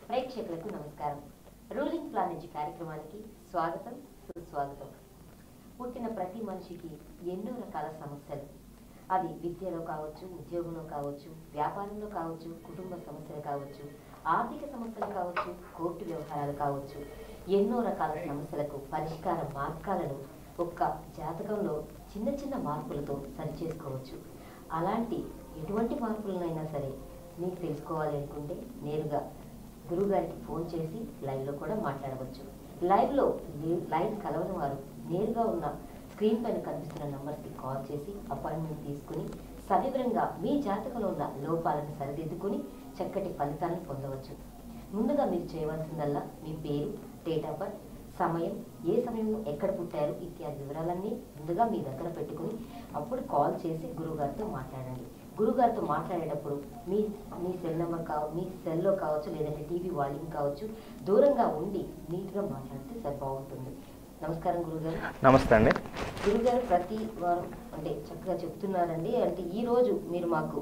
ప్రేక్షకులకు నమస్కారం ruling plan నుంచి కార్యక్రమానికి స్వాగతం సుస్వాగతం పుట్టిన ప్రతి మనిషికి ఎన్నో రకాల సమస్యలు అది విద్యలో కావచ్చు ఉద్యోగంలో కావచ్చు వ్యాపారంలో కావచ్చు కుటుంబ సమస్యలు కావచ్చు ఆర్థిక సమస్యలు కావచ్చు కోర్టు వ్యవహారాలు కావచ్చు ఎన్నో రకాల సమస్యలకు పరిష్కార మార్గాలను ఒక్క జాతకంలో చిన్న చిన్న మార్పులతో సరిచేసుకోవచ్చు అలాంటి ఎటువంటి మార్పులనైనా సరే మీకు తెలుసుకోవాలి అనుకుంటే నేరుగా గురుగారికి ఫోన్ చేసి లైవ్లో కూడా మాట్లాడవచ్చు లైవ్లో లైన్ కలవని వారు నేరుగా ఉన్న స్క్రీన్ పైన కనిపిస్తున్న నంబర్స్కి కాల్ చేసి అపాయింట్మెంట్ తీసుకుని సవివరంగా మీ జాతకంలో ఉన్న లోపాలను సరిదిద్దుకుని చక్కటి ఫలితాలను పొందవచ్చు ముందుగా మీరు చేయవలసిందల్లా మీ పేరు డేట్ ఆఫ్ బర్త్ సమయం ఏ సమయంలో ఎక్కడ పుట్టారు ఇత్యాది వివరాలన్నీ ముందుగా మీ దగ్గర పెట్టుకుని అప్పుడు కాల్ చేసి గురుగారితో మాట్లాడండి గురుగారితో మాట్లాడేటప్పుడు మీ మీ సెల్ నెంబర్ కావ మీ సెల్లో కావచ్చు లేదంటే టీవీ వాల్యూమ్ కావచ్చు దూరంగా ఉండి నీట్గా మాట్లాడితే సరి బాగుంటుంది నమస్కారం గురుగారు నమస్తే అండి గురుగారు ప్రతి వారం అంటే చక్కగా చెప్తున్నారండి అంటే ఈ రోజు మీరు మాకు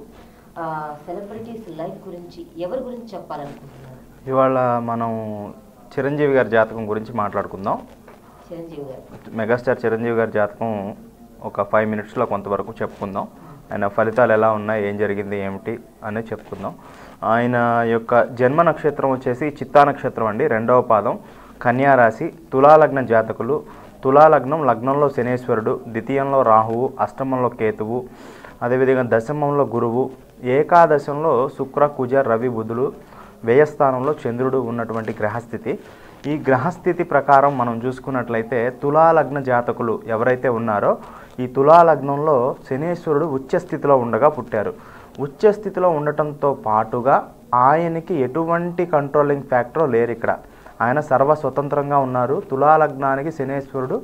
సెలబ్రిటీస్ లైఫ్ గురించి ఎవరి గురించి చెప్పాలనుకుంటున్నారు ఇవాళ మనం చిరంజీవి గారి జాతకం గురించి మాట్లాడుకుందాం చిరంజీవి గారు మెగాస్టార్ చిరంజీవి గారి జాతకం ఒక ఫైవ్ మినిట్స్లో కొంతవరకు చెప్పుకుందాం ఆయన ఫలితాలు ఎలా ఉన్నాయి ఏం జరిగింది ఏమిటి అనేది చెప్పుకుందాం ఆయన యొక్క జన్మ నక్షత్రం వచ్చేసి చిత్తా నక్షత్రం అండి రెండవ పాదం కన్యా రాశి తులాలగ్న జాతకులు తులాలగ్నం లగ్నంలో శనేశ్వరుడు ద్వితీయంలో రాహువు అష్టమంలో కేతువు అదేవిధంగా దశమంలో గురువు ఏకాదశంలో శుక్ర కుజ రవి బుధులు వ్యయస్థానంలో చంద్రుడు ఉన్నటువంటి గ్రహస్థితి ఈ గ్రహస్థితి ప్రకారం మనం చూసుకున్నట్లయితే తులాలగ్న జాతకులు ఎవరైతే ఉన్నారో ఈ తులాలగ్నంలో శనేశ్వరుడు ఉచ్చ స్థితిలో ఉండగా పుట్టారు ఉచ్చ స్థితిలో ఉండటంతో పాటుగా ఆయనకి ఎటువంటి కంట్రోలింగ్ ఫ్యాక్టర్ లేరు ఇక్కడ ఆయన సర్వ స్వతంత్రంగా ఉన్నారు తులాలగ్నానికి శనేశ్వరుడు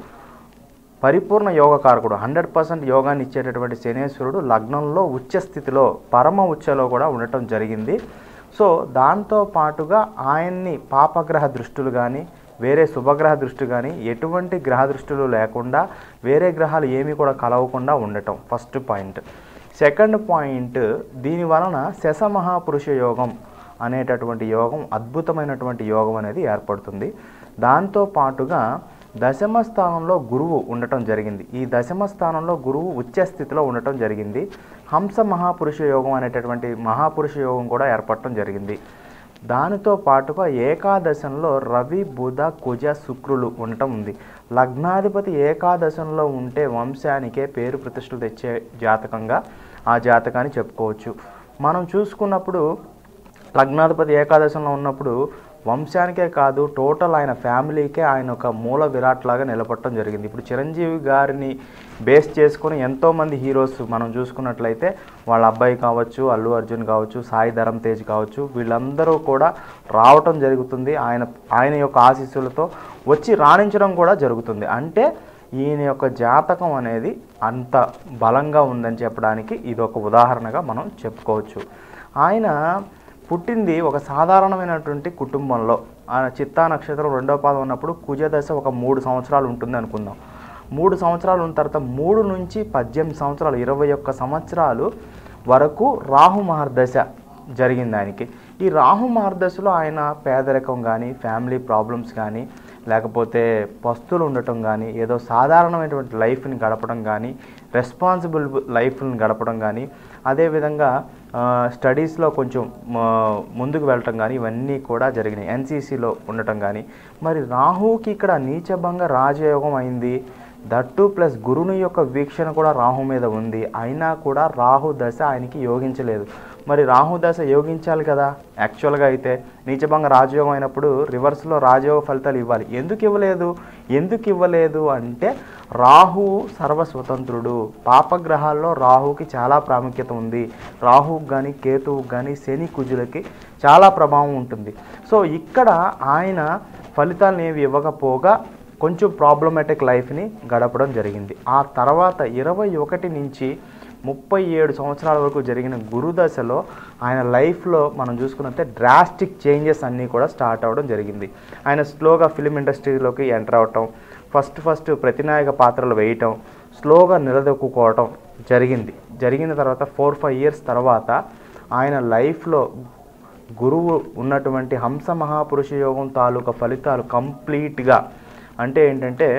పరిపూర్ణ యోగకారకుడు హండ్రెడ్ పర్సెంట్ యోగాన్ని ఇచ్చేటటువంటి శనేశ్వరుడు లగ్నంలో ఉచ్చ స్థితిలో పరమ ఉచ్చలో కూడా ఉండటం జరిగింది సో దాంతో పాటుగా ఆయన్ని పాపగ్రహ దృష్టులు కానీ వేరే శుభగ్రహ దృష్టి కానీ ఎటువంటి గ్రహ దృష్టులు లేకుండా వేరే గ్రహాలు ఏమీ కూడా కలవకుండా ఉండటం ఫస్ట్ పాయింట్ సెకండ్ పాయింట్ దీని వలన శశ మహాపురుష యోగం అనేటటువంటి యోగం అద్భుతమైనటువంటి యోగం అనేది ఏర్పడుతుంది దాంతో పాటుగా దశమ స్థానంలో గురువు ఉండటం జరిగింది ఈ దశమ స్థానంలో గురువు ఉచ్చ స్థితిలో ఉండటం జరిగింది హంస మహాపురుష యోగం అనేటటువంటి మహాపురుష యోగం కూడా ఏర్పడటం జరిగింది దానితో పాటుగా ఏకాదశంలో రవి బుధ కుజ శుక్రులు ఉండటం ఉంది లగ్నాధిపతి ఏకాదశంలో ఉంటే వంశానికే పేరు ప్రతిష్టలు తెచ్చే జాతకంగా ఆ జాతకాన్ని చెప్పుకోవచ్చు మనం చూసుకున్నప్పుడు లగ్నాధిపతి ఏకాదశంలో ఉన్నప్పుడు వంశానికే కాదు టోటల్ ఆయన ఫ్యామిలీకే ఆయన ఒక మూల విరాట్ లాగా నిలబడటం జరిగింది ఇప్పుడు చిరంజీవి గారిని బేస్ చేసుకొని ఎంతోమంది హీరోస్ మనం చూసుకున్నట్లయితే వాళ్ళ అబ్బాయి కావచ్చు అల్లు అర్జున్ కావచ్చు సాయి ధరమ్ తేజ్ కావచ్చు వీళ్ళందరూ కూడా రావటం జరుగుతుంది ఆయన ఆయన యొక్క ఆశీస్సులతో వచ్చి రాణించడం కూడా జరుగుతుంది అంటే ఈయన యొక్క జాతకం అనేది అంత బలంగా ఉందని చెప్పడానికి ఇది ఒక ఉదాహరణగా మనం చెప్పుకోవచ్చు ఆయన పుట్టింది ఒక సాధారణమైనటువంటి కుటుంబంలో ఆయన చిత్తా నక్షత్రం రెండో పాదం ఉన్నప్పుడు కుజదశ ఒక మూడు సంవత్సరాలు ఉంటుంది అనుకుందాం మూడు సంవత్సరాలు ఉన్న తర్వాత మూడు నుంచి పద్దెనిమిది సంవత్సరాలు ఇరవై ఒక్క సంవత్సరాలు వరకు రాహు మహర్దశ జరిగింది ఆయనకి ఈ రాహు మహర్దశలో ఆయన పేదరికం కానీ ఫ్యామిలీ ప్రాబ్లమ్స్ కానీ లేకపోతే పస్తులు ఉండటం కానీ ఏదో సాధారణమైనటువంటి లైఫ్ని గడపడం కానీ రెస్పాన్సిబుల్ లైఫ్ని గడపడం కానీ అదేవిధంగా స్టడీస్లో కొంచెం మ- ముందుకు వెళ్ళటం కానీ ఇవన్నీ కూడా జరిగినాయి ఎన్సీసీలో ఉండటం కానీ మరి రాహుకి ఇక్కడ నీచభంగ రాజయోగం అయింది దట్టు ప్లస్ గురుని యొక్క వీక్షణ కూడా రాహు మీద ఉంది అయినా కూడా రాహు దశ ఆయనకి యోగించలేదు మరి రాహు దశ యోగించాలి కదా యాక్చువల్గా అయితే నీచభంగ రాజయోగం అయినప్పుడు రివర్స్లో రాజయోగ ఫలితాలు ఇవ్వాలి ఎందుకు ఇవ్వలేదు ఎందుకు ఇవ్వలేదు అంటే రాహు సర్వస్వతంత్రుడు పాపగ్రహాల్లో రాహుకి చాలా ప్రాముఖ్యత ఉంది రాహువుకి కానీ కేతువుకి కానీ శని కుజులకి చాలా ప్రభావం ఉంటుంది సో ఇక్కడ ఆయన ఫలితాలను ఏవి ఇవ్వకపోగా కొంచెం ప్రాబ్లమాటిక్ లైఫ్ని గడపడం జరిగింది ఆ తర్వాత ఇరవై ఒకటి నుంచి ముప్పై ఏడు సంవత్సరాల వరకు జరిగిన గురుదశలో ఆయన లైఫ్లో మనం చూసుకున్నట్టే డ్రాస్టిక్ చేంజెస్ అన్నీ కూడా స్టార్ట్ అవ్వడం జరిగింది ఆయన స్లోగా ఫిలిం ఇండస్ట్రీలోకి ఎంటర్ అవటం ఫస్ట్ ఫస్ట్ ప్రతినాయక పాత్రలు వేయటం స్లోగా నిలదొక్కుకోవటం జరిగింది జరిగిన తర్వాత ఫోర్ ఫైవ్ ఇయర్స్ తర్వాత ఆయన లైఫ్లో గురువు ఉన్నటువంటి హంస మహాపురుష యోగం తాలూకా ఫలితాలు కంప్లీట్గా అంటే ఏంటంటే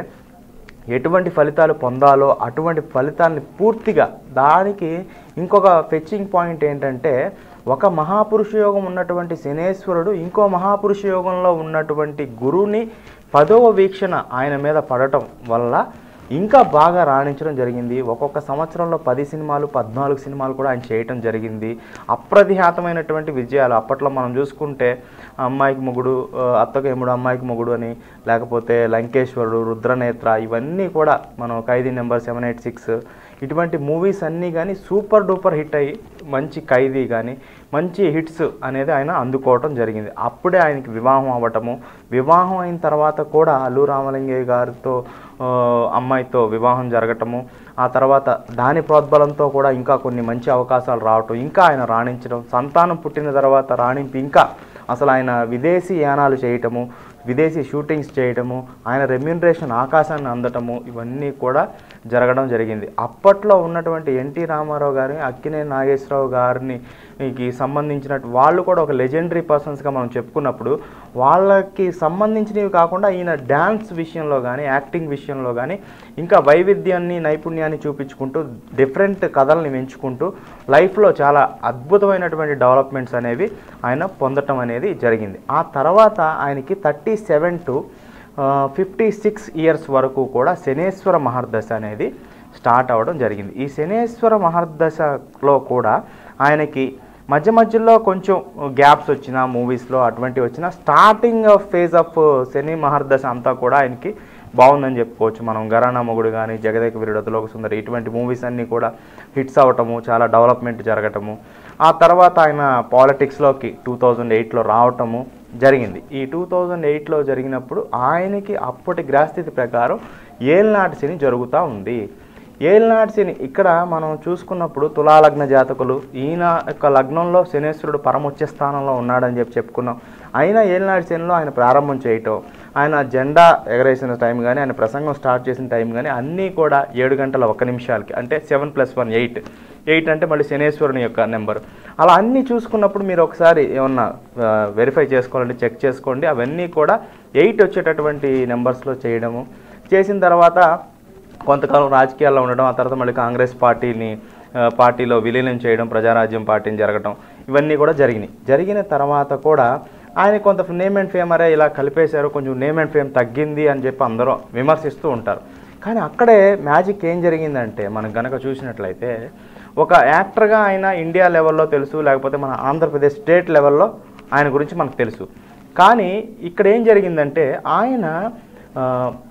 ఎటువంటి ఫలితాలు పొందాలో అటువంటి ఫలితాన్ని పూర్తిగా దానికి ఇంకొక ఫెచ్చింగ్ పాయింట్ ఏంటంటే ఒక మహాపురుష యోగం ఉన్నటువంటి శనేశ్వరుడు ఇంకో మహాపురుష యోగంలో ఉన్నటువంటి గురువుని పదవ వీక్షణ ఆయన మీద పడటం వల్ల ఇంకా బాగా రాణించడం జరిగింది ఒక్కొక్క సంవత్సరంలో పది సినిమాలు పద్నాలుగు సినిమాలు కూడా ఆయన చేయటం జరిగింది అప్రతిహాతమైనటువంటి విజయాలు అప్పట్లో మనం చూసుకుంటే అమ్మాయికి మొగుడు ఆ, అత్తకు ఎముడు అమ్మాయికి మొగుడు అని లేకపోతే లంకేశ్వరుడు రుద్రనేత్ర ఇవన్నీ కూడా మనం Khaidi number seven eight six ఇటువంటి మూవీస్ అన్నీ కానీ సూపర్ డూపర్ హిట్ అయ్యి మంచి ఖైదీ కానీ మంచి హిట్స్ అనేది ఆయన అందుకోవటం జరిగింది అప్పుడే ఆయనకి వివాహం అవ్వటము వివాహం అయిన తర్వాత కూడా అల్లు రామలింగయ్య గారితో ఆ, అమ్మాయితో వివాహం జరగటము ఆ తర్వాత దాని ప్రోద్బలంతో కూడా ఇంకా కొన్ని మంచి అవకాశాలు రావటం ఇంకా ఆయన రాణించడం సంతానం పుట్టిన తర్వాత రాణింపు ఇంకా అసలు ఆయన విదేశీ యానాలు చేయటము విదేశీ షూటింగ్స్ చేయటము ఆయన రెమ్యూనరేషన్ ఆకాశాన్ని అందటము ఇవన్నీ కూడా జరగడం జరిగింది అప్పట్లో ఉన్నటువంటి ఎన్టీ రామారావు గారిని అక్కినే నాగేశ్వరరావు గారిని కి సంబంధించినట్టు వాళ్ళు కూడా ఒక లెజెండరీ పర్సన్స్గా మనం చెప్పుకున్నప్పుడు వాళ్ళకి సంబంధించినవి కాకుండా ఈయన డ్యాన్స్ విషయంలో కానీ యాక్టింగ్ విషయంలో కానీ ఇంకా వైవిధ్యాన్ని నైపుణ్యాన్ని చూపించుకుంటూ డిఫరెంట్ కథల్ని ఎంచుకుంటూ లైఫ్లో చాలా అద్భుతమైనటువంటి డెవలప్మెంట్స్ అనేవి ఆయన పొందటం అనేది జరిగింది ఆ తర్వాత ఆయనకి thirty seven to fifty six years వరకు కూడా శనేశ్వర మహర్దశ అనేది స్టార్ట్ అవ్వడం జరిగింది ఈ శనేశ్వర మహర్దశలో కూడా ఆయనకి మధ్య మధ్యలో కొంచెం గ్యాప్స్ వచ్చిన మూవీస్లో అటువంటివి వచ్చిన స్టార్టింగ్ ఫేజ్ ఆఫ్ శని మహర్దశ అంతా కూడా ఆయనకి బాగుందని చెప్పుకోవచ్చు మనం గరానా మొగుడు కానీ జగదేక వీరుడు అతిలోక సుందరి ఇటువంటి మూవీస్ అన్నీ కూడా హిట్స్ అవ్వటము చాలా డెవలప్మెంట్ జరగటము ఆ తర్వాత ఆయన పాలిటిక్స్లోకి టూ థౌజండ్ ఎయిట్లో రావటము జరిగింది ఈ టూ థౌజండ్ ఎయిట్లో జరిగినప్పుడు ఆయనకి అప్పటి గ్రహస్థితి ప్రకారం ఏల్నాటి శని జరుగుతూ ఉంది ఏలినాటి శని ఇక్కడ మనం చూసుకున్నప్పుడు తులాలగ్న జాతకులు ఈయన యొక్క లగ్నంలో శనేశ్వరుడు పరమోచ్చ స్థానంలో ఉన్నాడని చెప్పి చెప్పుకున్నాం అయినా ఏలినాటి శనిలో ఆయన ప్రారంభం చేయటం ఆయన జెండా ఎగరేసిన టైం కానీ ఆయన ప్రసంగం స్టార్ట్ చేసిన టైం కానీ అన్నీ కూడా ఏడు గంటల ఒక నిమిషాలకి అంటే seven plus one eight eight అంటే మళ్ళీ శనేశ్వరుని యొక్క నెంబర్ అలా అన్నీ చూసుకున్నప్పుడు మీరు ఒకసారి ఏమన్నా వెరిఫై చేసుకోవాలంటే చెక్ చేసుకోండి అవన్నీ కూడా ఎయిట్ వచ్చేటటువంటి నెంబర్స్లో చేయడము చేసిన తర్వాత కొంతకాలం రాజకీయాల్లో ఉండడం ఆ తర్వాత మళ్ళీ కాంగ్రెస్ పార్టీని ఆ, పార్టీలో విలీనం చేయడం ప్రజారాజ్యం పార్టీని జరగడం ఇవన్నీ కూడా జరిగినాయి జరిగిన తర్వాత కూడా ఆయన కొంత నేమ్ అండ్ ఫేమ్ అరే ఇలా కలిపేశారు కొంచెం నేమ్ అండ్ ఫేమ్ తగ్గింది అని చెప్పి అందరూ విమర్శిస్తూ ఉంటారు కానీ అక్కడే మ్యాజిక్ ఏం జరిగిందంటే మనం గనక చూసినట్లయితే ఒక యాక్టర్గా ఆయన ఇండియా లెవెల్లో తెలుసు లేకపోతే మన ఆంధ్రప్రదేశ్ స్టేట్ లెవెల్లో ఆయన గురించి మనకు తెలుసు కానీ ఇక్కడ ఏం జరిగిందంటే ఆయన ఆ,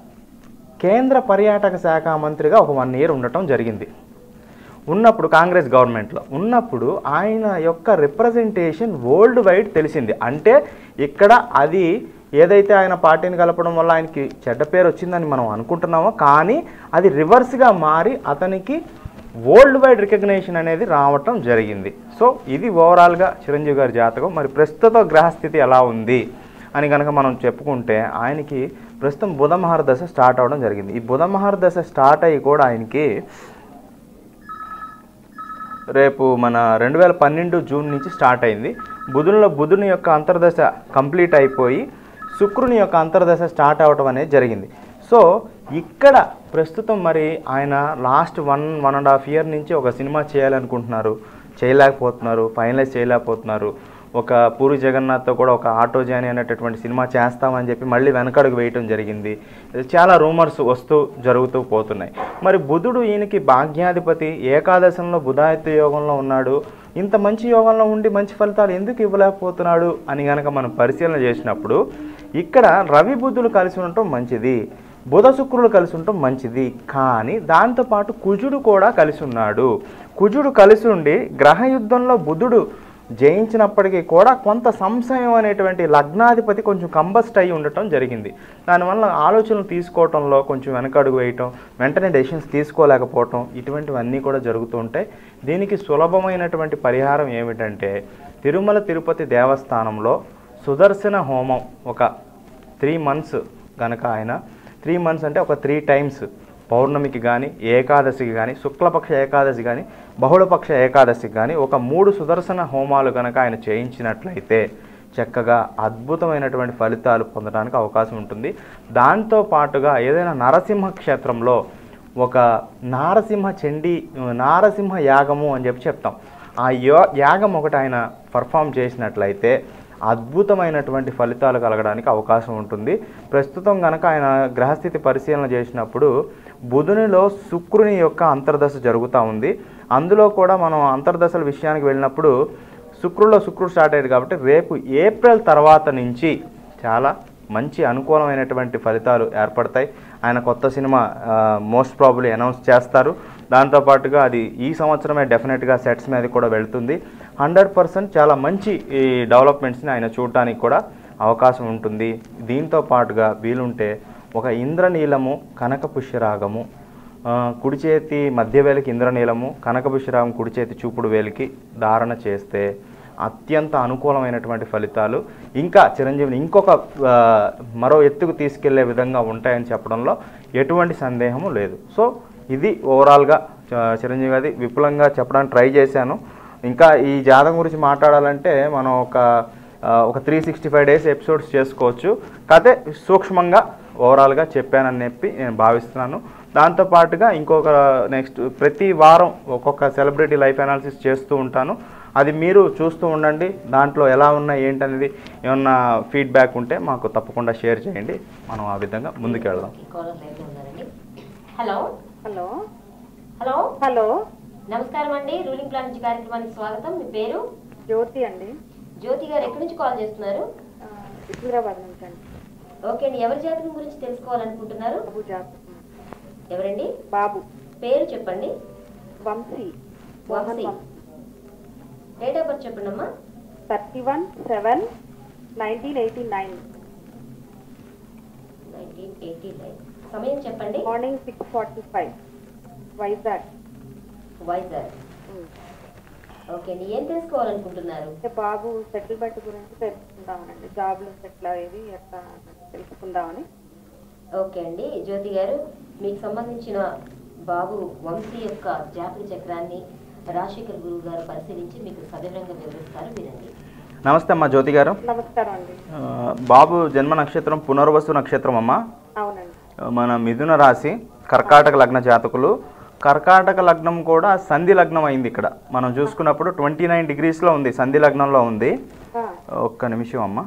కేంద్ర పర్యాటక శాఖ మంత్రిగా ఒక వన్ ఇయర్ ఉండటం జరిగింది ఉన్నప్పుడు కాంగ్రెస్ గవర్నమెంట్లో ఉన్నప్పుడు ఆయన యొక్క రిప్రజెంటేషన్ వరల్డ్ వైడ్ తెలిసింది అంటే ఇక్కడ అది ఏదైతే ఆయన పార్టీని కలపడం వల్ల ఆయనకి చెడ్డ పేరు వచ్చిందని మనం అనుకుంటున్నామో కానీ అది రివర్స్గా మారి అతనికి వరల్డ్ వైడ్ రికగ్నేషన్ అనేది రావటం జరిగింది సో ఇది ఓవరాల్గా చిరంజీవి గారి జాతకం మరి ప్రస్తుత గ్రహస్థితి ఎలా ఉంది అని కనుక మనం చెప్పుకుంటే ఆయనకి ప్రస్తుతం బుధ మహర్దశ స్టార్ట్ అవడం జరిగింది ఈ బుధ మహర్దశ స్టార్ట్ అయ్యి కూడా ఆయనకి రేపు మన రెండు వేల పన్నెండు జూన్ నుంచి స్టార్ట్ అయింది బుధునిలో బుధుని యొక్క అంతర్దశ కంప్లీట్ అయిపోయి శుక్రుని యొక్క అంతర్దశ స్టార్ట్ అవ్వడం అనేది జరిగింది సో ఇక్కడ ప్రస్తుతం మరి ఆయన last one one and half year నుంచి ఒక సినిమా చేయాలనుకుంటున్నారు చేయలేకపోతున్నారు ఫైనలైజ్ చేయలేకపోతున్నారు ఒక పూరి జగన్నాథ్తో కూడా ఒక ఆటో జాని అనేటటువంటి సినిమా చేస్తామని చెప్పి మళ్ళీ వెనకడుగు వేయటం జరిగింది చాలా రూమర్స్ వస్తూ జరుగుతూ పోతున్నాయి మరి బుధుడు ఈయనకి భాగ్యాధిపతి ఏకాదశంలో బుధాయత్వ యోగంలో ఉన్నాడు ఇంత మంచి యోగంలో ఉండి మంచి ఫలితాలు ఎందుకు ఇవ్వలేకపోతున్నాడు అని కనుక మనం పరిశీలన చేసినప్పుడు ఇక్కడ రవి బుద్ధులు కలిసి ఉండటం మంచిది బుధ శుక్రులు కలిసి ఉండటం మంచిది కానీ దాంతోపాటు కుజుడు కూడా కలిసి ఉన్నాడు కుజుడు కలిసి ఉండి గ్రహ యుద్ధంలో బుధుడు జయించినప్పటికీ కూడా కొంత సంశయం అనేటువంటి లగ్నాధిపతి కొంచెం కంబస్ట్ అయి ఉండటం జరిగింది దానివల్ల ఆలోచనలు తీసుకోవటంలో కొంచెం వెనకడుగు వేయటం వెంటనే డెసిషన్స్ తీసుకోలేకపోవటం ఇటువంటివన్నీ కూడా జరుగుతూ ఉంటాయి దీనికి సులభమైనటువంటి పరిహారం ఏమిటంటే తిరుమల తిరుపతి దేవస్థానంలో సుదర్శన హోమం ఒక త్రీ మంత్స్ గనక ఆయన త్రీ మంత్స్ అంటే ఒక త్రీ టైమ్స్ పౌర్ణమికి కానీ ఏకాదశికి కానీ శుక్లపక్ష ఏకాదశి కానీ బహుళపక్ష ఏకాదశికి కానీ ఒక మూడు సుదర్శన హోమాలు కనుక ఆయన చేయించినట్లయితే చక్కగా అద్భుతమైనటువంటి ఫలితాలు పొందడానికి అవకాశం ఉంటుంది దాంతో పాటుగా ఏదైనా నరసింహ క్షేత్రంలో ఒక నారసింహ చండీ నారసింహ యాగము అని చెప్పి చెప్తాం ఆ యో యాగం ఒకటి ఆయన పర్ఫామ్ చేసినట్లయితే అద్భుతమైనటువంటి ఫలితాలు కలగడానికి అవకాశం ఉంటుంది ప్రస్తుతం కనుక ఆయన గ్రహస్థితి పరిశీలన చేసినప్పుడు బుధునిలో శుక్రుని యొక్క అంతర్దశ జరుగుతూ ఉంది అందులో కూడా మనం అంతర్దశల విషయానికి వెళ్ళినప్పుడు శుక్రుల్లో శుక్రుడు స్టార్ట్ అయ్యాడు కాబట్టి రేపు ఏప్రిల్ తర్వాత నుంచి చాలా మంచి అనుకూలమైనటువంటి ఫలితాలు ఏర్పడతాయి ఆయన కొత్త సినిమా మోస్ట్ ప్రాబుల్లీ అనౌన్స్ చేస్తారు దాంతోపాటుగా అది ఈ సంవత్సరమే డెఫినెట్గా సెట్స్ మీద కూడా వెళ్తుంది హండ్రెడ్ పర్సెంట్ చాలా మంచి ఈ డెవలప్మెంట్స్ని ఆయన చూడటానికి కూడా అవకాశం ఉంటుంది దీంతో పాటుగా వీలుంటే ఒక ఇంద్రనీలము కనక పుష్యరాగము ఆ, కుడి చేతి మధ్య వేలికి ఇంద్రనీలము కనక పుష్యరాగం కుడి చేతి చూపుడు వేలికి ధారణ చేస్తే అత్యంత అనుకూలమైనటువంటి ఫలితాలు ఇంకా చిరంజీవిని ఇంకొక ఆ, మరో ఎత్తుకు తీసుకెళ్లే విధంగా ఉంటాయని చెప్పడంలో ఎటువంటి సందేహము లేదు సో ఇది ఓవరాల్గా చ- చిరంజీవి గారి విపులంగా చెప్పడానికి ట్రై చేశాను ఇంకా ఈ జాతకం గురించి మాట్లాడాలంటే మనం ఒక ఆ, ఒక three sixty five days episodes చేసుకోవచ్చు కాకపోతే సూక్ష్మంగా ఓవరాల్గా చెప్పానని చెప్పి నేను భావిస్తున్నాను దాంతోపాటుగా ఇంకొక నెక్స్ట్ ప్రతి వారం ఒక్కొక్క సెలబ్రిటీ లైఫ్ అనాలిసిస్ చేస్తూ ఉంటాను అది మీరు చూస్తూ ఉండండి దాంట్లో ఎలా ఉన్నాయి ఏంటనేది ఏమన్నా ఫీడ్బ్యాక్ ఉంటే మాకు తప్పకుండా షేర్ చేయండి మనం ఆ విధంగా ముందుకెళ్దాం ఈ కాలర్ లైన్లో ఉన్నారండి హలో హలో హలో హలో నమస్కారం అండి రూలింగ్ ప్లాన్ నుంచి కార్యక్రమానికి స్వాగతం మీ పేరు జ్యోతి అండి జ్యోతి గారు ఎక్కడి నుంచి కాల్ చేస్తున్నారు ఆ, సికింద్రాబాద్ నుంచి అండి ఓకే అండి ఎవరి జాతకం గురించి తెలుసుకోవాలనుకుంటున్నారు బాబు జాతకం ఎవరండి బాబు పేరు చెప్పండి Vamsi Mohan Vamsi. Vamsi date of birth చెప్పండి అమ్మా thirty one seven nineteen eighty nine nineteen eighty nine సమయం చెప్పండి morning six forty five Vizag Vizag um. Okay అండి ఏం తెలుసుకోవాలనుకుంటున్నారు అంటే బాబు సెటిల్మెంట్ గురించి తెలుసుకుందామనండి జాబ్లో సెటిల్ అయ్యేది ఎట్లా తెలుసుకుందామని ఓకే అండి జ్యోతి గారు మీకు సంబంధించిన బాబు వంశీ యొక్క జాతక చక్రాన్ని రాజశేఖర్ గురువు గారు పరిశీలించి మీకు సవివరంగా వివరిస్తారు వినండి నమస్తే అమ్మా జ్యోతి గారు నమస్కారం అండి ఆ, బాబు జన్మ నక్షత్రం పునర్వసు నక్షత్రం అమ్మ అవునండి మన మిథున రాశి కర్కాటక లగ్న జాతకులు కర్కాటక లగ్నం కూడా సంధి లగ్నం అయింది ఇక్కడ మనం చూసుకున్నప్పుడు ట్వంటీ నైన్ డిగ్రీస్లో ఉంది సంధి లగ్నంలో ఉంది ఆ, ఒక్క నిమిషం అమ్మ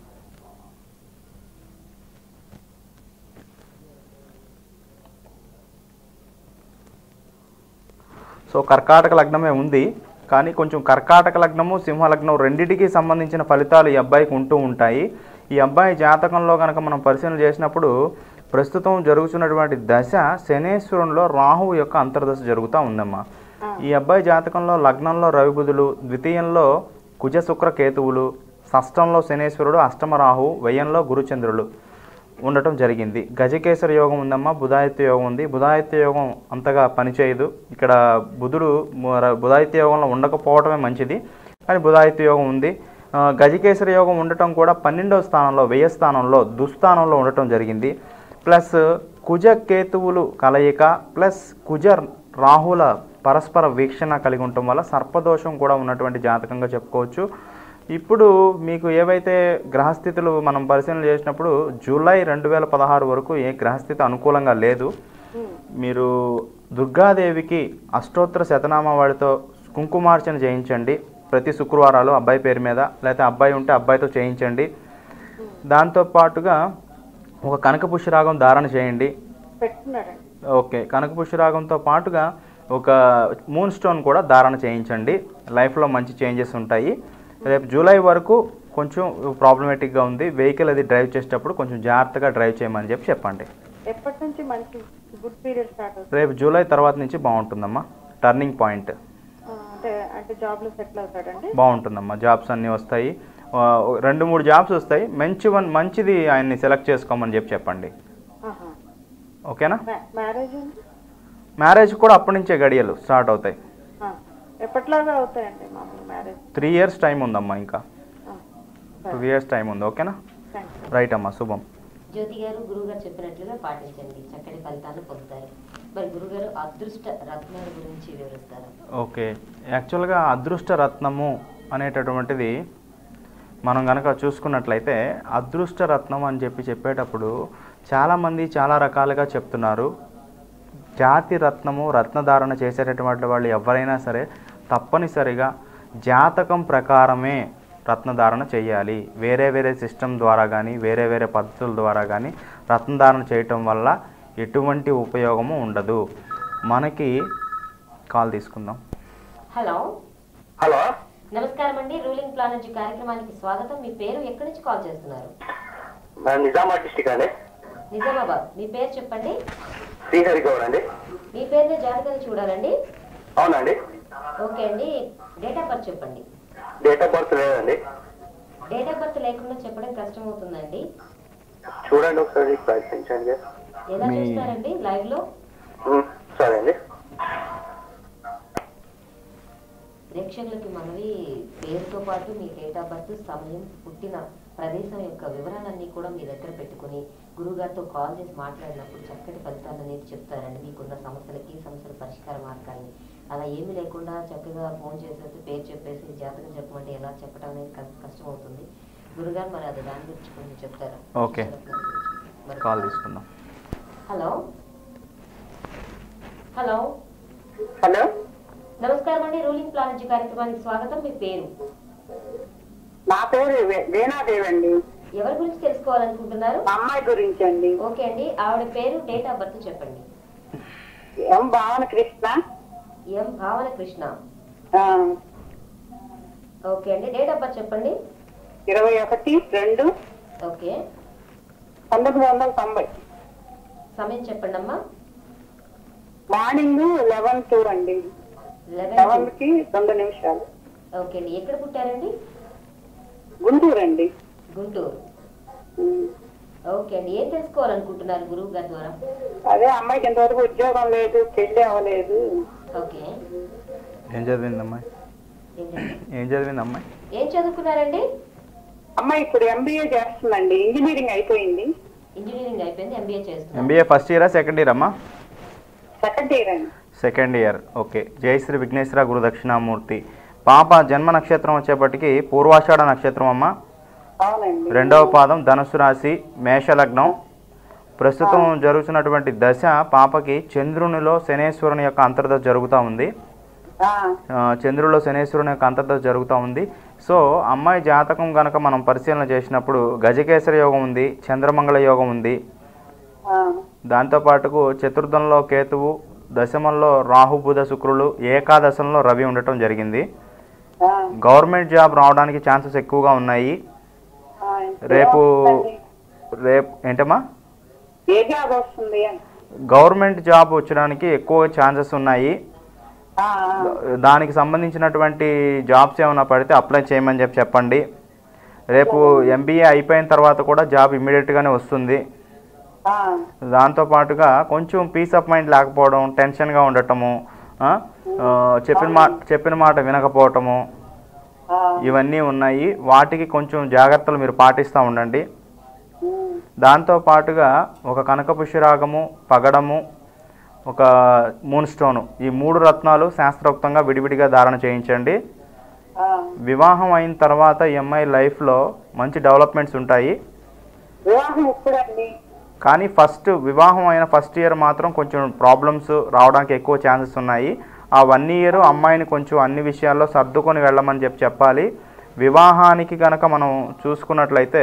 సో కర్కాటక లగ్నమే ఉంది కానీ కొంచెం కర్కాటక లగ్నము సింహ లగ్నం రెండిటికి సంబంధించిన ఫలితాలు ఈ అబ్బాయికి ఉంటూ ఉంటాయి ఈ అబ్బాయి జాతకంలో కనుక మనం పరిశీలన చేసినప్పుడు ప్రస్తుతం జరుగుతున్నటువంటి దశ శనేశ్వరంలో రాహువు యొక్క అంతర్దశ జరుగుతూ ఉందమ్మా ఆ. ఈ అబ్బాయి జాతకంలో లగ్నంలో రవిబుధులు ద్వితీయంలో కుజ శుక్ర కేతువులు షష్టంలో శనేశ్వరుడు అష్టమ రాహువు వ్యయంలో గురుచంద్రులు ఉండటం జరిగింది గజకేసర యోగం ఉందమ్మా బుధాదిత్య యోగం ఉంది బుధాదిత్య యోగం అంతగా పనిచేయదు ఇక్కడ బుధుడు మ- బుధాదిత్య యోగంలో ఉండకపోవడమే మంచిది కానీ బుధాదిత్య యోగం ఉంది ఆ, గజకేసర యోగం ఉండటం కూడా పన్నెండవ స్థానంలో వ్యయ స్థానంలో దుస్థానంలో ఉండటం జరిగింది ప్లస్ కుజ కేతువులు కలయిక ప్లస్ కుజ రాహుల పరస్పర వీక్షణ కలిగి ఉండటం వల్ల సర్పదోషం కూడా ఉన్నటువంటి జాతకంగా చెప్పుకోవచ్చు ఇప్పుడు మీకు ఏవైతే గ్రహస్థితులు మనం పరిశీలన చేసినప్పుడు జూలై రెండు వేల పదహారు వరకు ఏ గ్రహస్థితి అనుకూలంగా లేదు ఉమ్. మీరు దుర్గాదేవికి అష్టోత్తర శతనామ వాడితో కుంకుమార్చన చేయించండి ప్రతి శుక్రవారాలు అబ్బాయి పేరు మీద లేకపోతే అబ్బాయి ఉంటే అబ్బాయితో చేయించండి దాంతో పాటుగా ఒక కనక పుష్యరాగం ధారణ చేయండి పెట్టుకున్నాడండి ఓకే కనక పుష్యరాగంతో పాటుగా ఒక మూన్ స్టోన్ కూడా ధారణ చేయించండి లైఫ్లో మంచి చేంజెస్ ఉంటాయి రేపు జూలై వరకు కొంచెం ప్రాబ్లమేటిక్గా ఉంది వెహికల్ అది డ్రైవ్ చేసేటప్పుడు కొంచెం జాగ్రత్తగా డ్రైవ్ చేయమని చెప్పి చెప్పండి ఎప్పటి నుంచి మంచి గుడ్ పీరియడ్ స్టార్ట్ అవుతుంది రేపు జూలై తర్వాత నుంచి బాగుంటుందమ్మా టర్నింగ్ పాయింట్ ఆ, అంటే అంటే జాబ్లో సెటిల్ అవుతాడండి బాగుంటుందమ్మా జాబ్స్ అన్నీ వస్తాయి ఆ, రెండు మూడు జాబ్స్ వస్తాయి మంచి వన్ మంచిది ఆయన్ని సెలెక్ట్ చేసుకోమని చెప్పి చెప్పండి ఆహా. ఓకేనా మ్యా- మ్యారేజ్ ఉంది మ్యారేజ్ కూడా అప్పటి నుంచే గడియలు స్టార్ట్ అవుతాయి ఆ. ఎప్పటిలాగా అవుతాయండి మామూలు మ్యారేజ్ త్రీ ఇయర్స్ టైం ఉందమ్మా ఇంకా ఆ. టూ సరే ఇయర్స్ టైం ఉంది ఓకేనా థ్యాంక్ యూ రైట్ అమ్మా శుభం జ్యోతి గారు గురువు గారు చెప్పినట్లుగా పాటించండి చక్కటి ఫలితాలను పొందుతారు మరి గురుగారు అదృష్ట రత్నాల గురించి వివరిస్తారు ఓకే యాక్చువల్గా అదృష్ట రత్నము అనేటటువంటిది మనం కనుక చూసుకున్నట్లయితే అదృష్ట రత్నం అని చెప్పి చెప్పేటప్పుడు చాలామంది చాలా రకాలుగా చెప్తున్నారు జాతి రత్నము రత్నధారణ చేసేటటువంటి వాళ్ళు ఎవరైనా సరే తప్పనిసరిగా జాతకం ప్రకారమే రత్నధారణ చేయాలి వేరే వేరే సిస్టమ్ ద్వారా కానీ వేరే వేరే పద్ధతుల ద్వారా కానీ రత్నధారణ చేయటం వల్ల ఎటువంటి ఉపయోగము ఉండదు మనకి కాల్ తీసుకుందాం హలో హలో నమస్కారం అండి రూలింగ్ ప్లాన్ నుంచి కార్యక్రమానికి స్వాగతం మీ పేరు ఎక్కడి నుంచి కాల్ చేస్తున్నారు నేను నిజామాబాద్ డిస్టిక్ అండి నిజామాబాద్ మీ పేరు చెప్పండి శ్రీహరి గౌడ్ అండి మీ పేరునే జాతకాన్ని చూడాలండి అవునండి ఓకే అండి డేట్ ఆఫ్ బర్త్ చెప్పండి డేట్ ఆఫ్ బర్త్ లేదండి డేట్ ఆఫ్ బర్త్ లేకుండా చెప్పడం కష్టం అవుతుందండి చూడండి ఒకసారి ప్రయత్నించండి ఎలా మీ- చూస్తారండి లైవ్ లో ఉమ్, సరే అండి ప్రేక్షకులకి మనవి పేరుతో పాటు మీ డేట్ ఆఫ్ బర్త్ సమయం పుట్టిన ప్రదేశం యొక్క వివరాలన్నీ కూడా మీ దగ్గర పెట్టుకుని గురువుగారితో కాల్ చేసి మాట్లాడినప్పుడు చక్కటి ఫలితాలు అనేది చెప్తారండి మీకున్న సమస్యలకి సమస్యల పరిష్కార మార్గాన్ని అలా ఏమీ లేకుండా చక్కగా ఫోన్ చేసేసి పేరు చెప్పేసి జాతకం చెప్పమంటే ఎలా చెప్పడం అనేది కష్ట- కష్టం అవుతుంది గురుగారు మరి అది దాని గురించి కొంచెం చెప్తారా ఓకే. మరి- కాల్ తీసుకుందాం హలో హలో హలో నమస్కారం అండి రూలింగ్ ప్లాన్ నుంచి కార్యక్రమానికి స్వాగతం మీ పేరు నా పేరు వే- వీణాదేవి అండి ఎవరి గురించి తెలుసుకోవాలనుకుంటున్నారు మా అమ్మాయి గురించి అండి ఓకే అండి ఆవిడ పేరు డేట్ ఆఫ్ బర్త్ చెప్పండి ఎం భావన కృష్ణ ఎం భావన కృష్ణ ఆ, ఓకే అండి డేట్ ఆఫ్ బర్త్ చెప్పండి ఇరవై ఒకటి రెండు ఓకే పంతొమ్మిది వందల తొంభై సమయం చెప్పండి అమ్మా మార్నింగ్ లెవెన్ టూ అండి లెవెన్ లెవెన్ కి రెండు నిమిషాలు ఓకే అండి ఎక్కడ పుట్టారండి గుంటూరు అండి గుంటూరు ఉమ్. ఓకే అండి ఏం తెలుసుకోవాలనుకుంటున్నారు గురువు గారి ద్వారా అదే అమ్మాయికి ఇంతవరకు ఉద్యోగం లేదు పెళ్లి అవ్వలేదు ఓకే ఏం చదివింది అమ్మాయి ఏంటండి ఏం చదివింది అమ్మాయి ఏం చదువుకున్నారండి అమ్మాయి ఇప్పుడు ఎంబీఏ చేస్తుందండి ఇంజనీరింగ్ అయిపోయింది ఇంజనీరింగ్ అయిపోయింది ఎంబీఏ చేస్తున్నారు ఎంబీఏ ఫస్ట్ ఇయరా సెకండ్ ఇయర్ అమ్మా సెకండ్ ఇయర్ అండి second year okay Jayashree Vighneshwara Guru Dakshinamurthy పాప జన్మ నక్షత్రం వచ్చేపటికి పూర్వాషాఢ నక్షత్రం అమ్మ అవునండి రెండవ పాదం ధనుసు రాశి మేషలగ్నం ప్రస్తుతం జరుగుతున్నటువంటి దశ పాపకి చంద్రునిలో శనేశ్వరుని యొక్క అంతర్దశ జరుగుతూ ఉంది ఆ, ఆ, చంద్రులో శనేశ్వరుని యొక్క అంతర్దశ జరుగుతూ ఉంది సో అమ్మాయి జాతకం కనుక మనం పరిశీలన చేసినప్పుడు గజకేసరి యోగం ఉంది చంద్రమంగళ యోగం ఉంది ఆ, దాంతోపాటుకు చతుర్థంలో కేతువు దశమంలో రాహు బుధ శుక్రులు ఏకాదశంలో రవి ఉండటం జరిగింది ఆ, గవర్నమెంట్ జాబ్ రావడానికి ఛాన్సెస్ ఎక్కువగా ఉన్నాయి ఆ, రేపు ఏమవుతుందండి? రేపు ఏంటమ్మా ఏ జాబ్ వస్తుంది అని గవర్నమెంట్ జాబ్ వచ్చడానికి ఎక్కువ ఛాన్సెస్ ఉన్నాయి ఆ, ఆ. దానికి సంబంధించినటువంటి జాబ్స్ ఏమైనా పడితే అప్లై చేయమని చెప్పి చెప్పండి రేపు ఎంబీఏ అయిపోయిన తర్వాత కూడా జాబ్ ఇమ్మీడియట్గానే వస్తుంది ఆ, దాంతో పాటుగా కొంచెం పీస్ ఆఫ్ మైండ్ లేకపోవడం టెన్షన్గా ఉండటము ఆ, ఆ, చెప్పిన మాట చెప్పిన మాట వినకపోవటము ఆ, ఇవన్నీ ఉన్నాయి వాటికి కొంచెం జాగ్రత్తలు మీరు పాటిస్తూ ఉండండి ఉమ్, దాంతో పాటుగా ఒక కనకపుష్యరాగము పగడము ఒక మూన్ స్టోను ఈ మూడు రత్నాలు శాస్త్రోక్తంగా విడివిడిగా ధారణ చేయించండి ఆ. వివాహం అయిన తర్వాత ఈ అమ్మాయి లైఫ్లో మంచి డెవలప్మెంట్స్ ఉంటాయి వివాహం ఎప్పుడండి కానీ ఫస్ట్ వివాహం అయిన ఫస్ట్ ఇయర్ మాత్రం కొంచెం ప్రాబ్లమ్స్ రావడానికి ఎక్కువ ఛాన్సెస్ ఉన్నాయి ఆ వన్ ఇయర్ అమ్మాయిని కొంచెం అన్ని విషయాల్లో సర్దుకొని వెళ్ళమని చెప్పి చెప్పాలి వివాహానికి కనుక మనం చూసుకున్నట్లయితే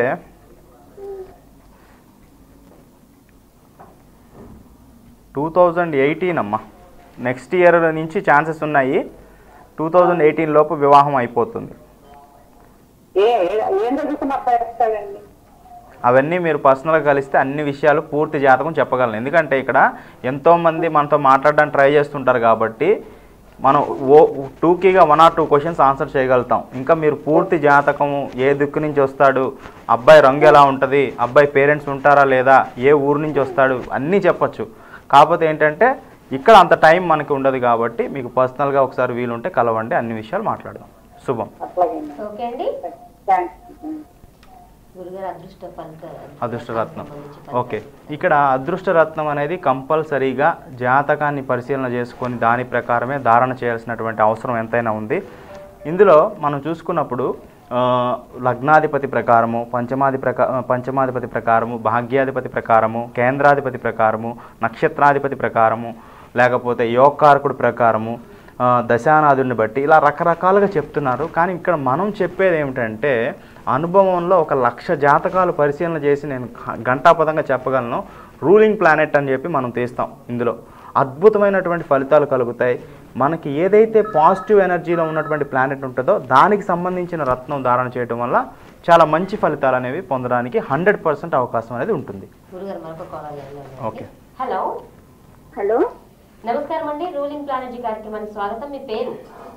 టూ థౌజండ్ ఎయిటీన్ అమ్మా నెక్స్ట్ ఇయర్ నుంచి ఛాన్సెస్ ఉన్నాయి టూ థౌజండ్ ఎయిటీన్ లోపు వివాహం అయిపోతుంది ఏ ఏ- ఏం చదువుకున్న అబ్బాయి వస్తాడండి అవన్నీ మీరు పర్సనల్గా కలిస్తే అన్ని విషయాలు పూర్తి జాతకం చెప్పగలను ఎందుకంటే ఇక్కడ ఎంతోమంది మనతో మాట్లాడడానికి ట్రై చేస్తుంటారు కాబట్టి మనం ఓ టూకీగా one or two questions answer చేయగలుగుతాం ఇంకా మీరు పూర్తి జాతకము ఏ దిక్కు నుంచి వస్తాడు అబ్బాయి రంగు ఎలా ఉంటుంది అబ్బాయి పేరెంట్స్ ఉంటారా లేదా ఏ ఊరు నుంచి వస్తాడు అన్నీ చెప్పొచ్చు కాకపోతే ఏంటంటే ఇక్కడ అంత టైం మనకి ఉండదు కాబట్టి మీకు పర్సనల్గా ఒకసారి వీలుంటే కలవండి అన్ని విషయాలు మాట్లాడదాం శుభం అట్లాగే ఓకే అండి థ్యాంక్స్ గురుగారు అదృష్ట ఫలిత అదృష్టరత్నం సంబంధించి ఓకే ఫలితాలు. ఇక్కడ అదృష్టరత్నం అనేది కంపల్సరీగా జాతకాన్ని పరిశీలన చేసుకొని దాని ప్రకారమే ధారణ చేయాల్సినటువంటి అవసరం ఎంతైనా ఉంది ఇందులో మనం చూసుకున్నప్పుడు ఆ, లగ్నాధిపతి ప్రకారము పంచమాది ప్రకా పంచమాధిపతి ప్రకారము భాగ్యాధిపతి ప్రకారము కేంద్రాధిపతి ప్రకారము నక్షత్రాధిపతి ప్రకారము లేకపోతే యోగకారకుడు ప్రకారము ఆ, దశానాథుడిని బట్టి ఇలా రకరకాలుగా చెప్తున్నారు కానీ ఇక్కడ మనం చెప్పేది ఏమిటంటే అనుభవంలో ఒక లక్ష జాతకాలు పరిశీలన చేసి నేను గ- ఘంటాపదంగా చెప్పగలను రూలింగ్ ప్లానెట్ అని చెప్పి మనం తీస్తాం ఇందులో అద్భుతమైనటువంటి ఫలితాలు కలుగుతాయి మనకి ఏదైతే పాజిటివ్ ఎనర్జీలో ఉన్నటువంటి ప్లానెట్ ఉంటుందో దానికి సంబంధించిన రత్నం ధారణ చేయడం వల్ల చాలా మంచి ఫలితాలు అనేవి పొందడానికి హండ్రెడ్ పర్సెంట్ అవకాశం అనేది ఉంటుంది గురుగారు మరొక కాలర్ లైన్లో ఉన్నారు. ఓకే. హలో హలో నమస్కారం అండి రూలింగ్ ప్లానర్జీ కార్యక్రమానికి స్వాగతం మీ పేరు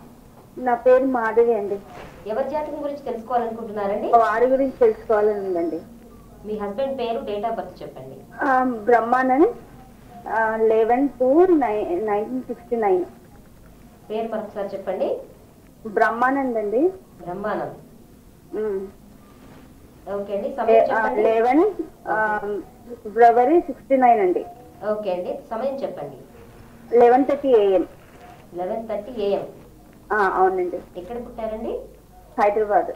నా పేరు మాధవి అండి ఎవరి జాతకం గురించి తెలుసుకోవాలనుకుంటున్నారండి మా వారి గురించి తెలుసుకోవాలని ఉందండి మీ హస్బెండ్ పేరు డేట్ ఆఫ్ బర్త్ చెప్పండి ఆ, Brahmanand eleven two nineteen sixty nine పేరు మరొకసారి చెప్పండి బ్రహ్మానంద్ అండి బ్రహ్మానంద్ ఉమ్. ఓకే అండి సమయం చెప్పండి లెవెన్ ఫిబ్రవరి సిక్స్టీ నైన్ అండి ఓకే అండి సమయం చెప్పండి eleven thirty AM eleven thirty AM అవునండి ఎక్కడ పుట్టారండి హైదరాబాద్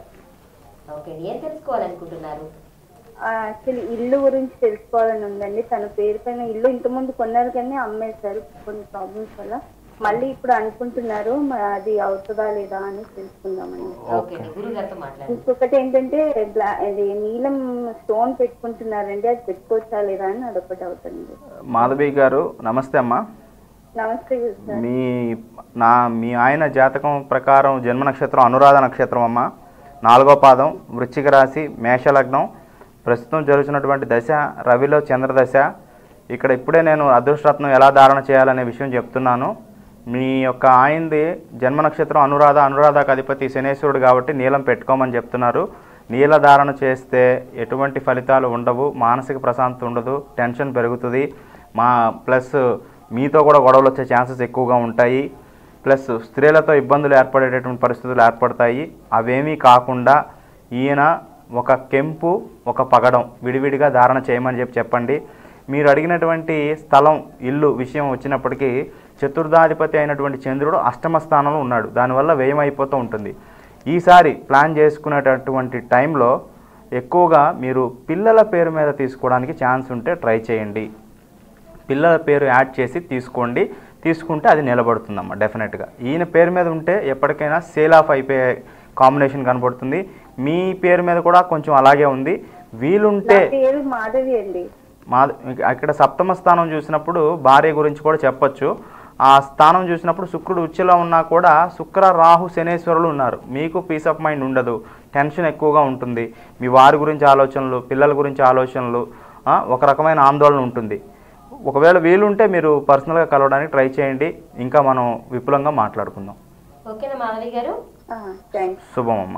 ఓకే అండి ఏం తెలుసుకోవాలనుకుంటున్నారు యాక్చువల్లీ ఇల్లు గురించి తెలుసుకోవాలని ఉందండి తన పేరు పైన ఇల్లు ఇంతకుముందు కొన్నారు కానీ అమ్మేశారు కొన్ని ప్రాబ్లమ్స్ వల్ల మళ్ళీ ఇప్పుడు అనుకుంటున్నారు మరి అది అవుతుందా లేదా అని తెలుసుకుందామని ఓకే అండి గురువు గారితో మాట్లాడండి ఇంకొకటి ఏంటంటే బ్లా ఇది నీలం స్టోన్ పెట్టుకుంటున్నారండి అది పెట్టుకోవచ్చా లేదా అని అదొకటి అవుతుంది మాధవి గారు నమస్తే అమ్మా నమస్తే గురు సార్ మీ నా మీ ఆయన జాతకం ప్రకారం జన్మ నక్షత్రం అనురాధ నక్షత్రం అమ్మ నాలుగో పాదం వృశ్చిక రాశి మేషలగ్నం ప్రస్తుతం జరుగుతున్నటువంటి దశ రవిలో చంద్రదశ ఇక్కడ ఇప్పుడే నేను అదృష్టరత్నం ఎలా ధారణ చేయాలనే విషయం చెప్తున్నాను మీ యొక్క ఆయనది జన్మ నక్షత్రం అనురాధ అనురాధకు అధిపతి శనేశ్వరుడు కాబట్టి నీలం పెట్టుకోమని చెప్తున్నారు నీల ధారణ చేస్తే ఎటువంటి ఫలితాలు ఉండవు మానసిక ప్రశాంతత ఉండదు టెన్షన్ పెరుగుతుంది మా ప్లస్ మీతో కూడా గొడవలు వచ్చే ఛాన్సెస్ ఎక్కువగా ఉంటాయి ప్లస్ స్త్రీలతో ఇబ్బందులు ఏర్పడేటటువంటి పరిస్థితులు ఏర్పడతాయి అవేమీ కాకుండా ఈయన ఒక కెంపు ఒక పగడం విడివిడిగా ధారణ చేయమని చెప్పి చెప్పండి మీరు అడిగినటువంటి స్థలం ఇల్లు విషయం వచ్చినప్పటికీ చతుర్థాధిపతి అయినటువంటి చంద్రుడు అష్టమ స్థానంలో ఉన్నాడు దానివల్ల వ్యయం అయిపోతూ ఉంటుంది ఈసారి ప్లాన్ చేసుకునేటటువంటి టైంలో ఎక్కువగా మీరు పిల్లల పేరు మీద తీసుకోవడానికి ఛాన్స్ ఉంటే ట్రై చేయండి పిల్లల పేరు యాడ్ చేసి తీసుకోండి తీసుకుంటే అది నిలబడుతుందమ్మా డెఫినెట్గా ఈయన పేరు మీద ఉంటే ఎప్పటికైనా సేల్ ఆఫ్ అయిపోయే కాంబినేషన్ కనబడుతుంది మీ పేరు మీద కూడా కొంచెం అలాగే ఉంది నా వీలుంటే పేరు మాధవి అండి మా అక్కడ సప్తమ స్థానం చూసినప్పుడు భార్య గురించి కూడా చెప్పొచ్చు ఆ స్థానం చూసినప్పుడు శుక్రుడు ఉచ్చులో ఉన్నా కూడా శుక్ర రాహు శనేశ్వరులు ఉన్నారు మీకు పీస్ ఆఫ్ మైండ్ ఉండదు టెన్షన్ ఎక్కువగా ఉంటుంది మీ వారి గురించి ఆలోచనలు పిల్లల గురించి ఆలోచనలు ఆ, ఒక రకమైన ఆందోళన ఉంటుంది ఒకవేళ వీలుంటే మీరు పర్సనల్గా కలవడానికి ట్రై చేయండి ఇంకా మనం విపులంగా మాట్లాడుకుందాం ఓకేనా మాధవి గారు థ్యాంక్స్ శుభం అమ్మ